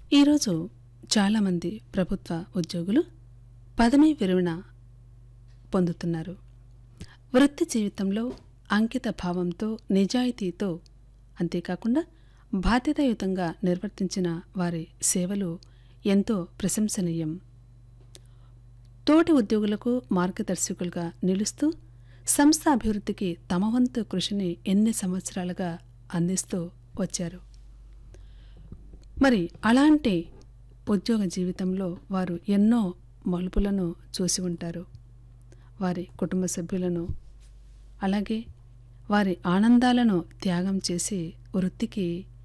ఈరోజు చాలామంది ప్రభుత్వ ఉద్యోగులు పదవీ విరమణ పొందుతున్నారు వృత్తి జీవితంలో అంకిత భావంతో నిజాయితీతో అంతేకాకుండా బాధ్యతాయుతంగా నిర్వర్తించిన వారి సేవలు ఎంతో ప్రశంసనీయం తోటి ఉద్యోగులకు మార్గదర్శకులుగా నిలుస్తూ సంస్థ అభివృద్ధికి తమ వంతు కృషిని ఎన్ని సంవత్సరాలుగా అందిస్తూ వచ్చారు మరి అలాంటి ఉద్యోగ జీవితంలో వారు ఎన్నో మలుపులను చూసి ఉంటారు వారి కుటుంబ సభ్యులను అలాగే వారి ఆనందాలను త్యాగం చేసి వృత్తికి